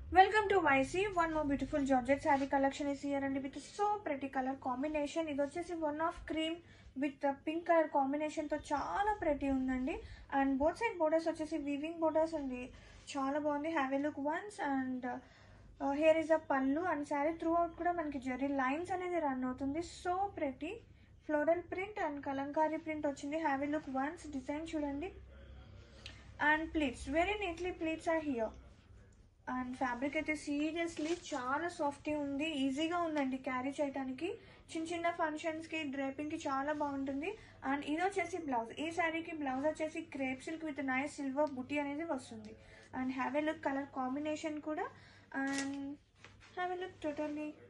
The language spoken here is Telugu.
welcome to YC one more beautiful georgette sari collection is here అండి with so pretty colour combination ఇది వచ్చేసి one of cream with pink colour కాంబినేషన్తో చాలా ప్రెటీ ఉందండి అండ్ బోత్ సైడ్ బోర్డర్స్ వచ్చేసి వీవింగ్ బోర్డర్స్ ఉంది చాలా బాగుంది have a look once and here is a pallu and sari throughout కూడా మనకి జరీ లైన్స్ అనేది రన్ అవుతుంది so pretty floral print and kalamkari print వచ్చింది have a look once design చూడండి and pleats very neatly pleats are here and fabric అయితే సీరియస్లీ చాలా సాఫ్ట్గా ఉంది ఈజీగా ఉందండి క్యారీ చేయడానికి చిన్న చిన్న ఫంక్షన్స్కి డ్రేపింగ్కి చాలా బాగుంటుంది అండ్ ఇది వచ్చేసి బ్లౌజ్ ఈ శారీకి బ్లౌజ్ వచ్చేసి crepe silk with nice silver buti అనేది వస్తుంది and have a look colour combination కూడా and have a look totally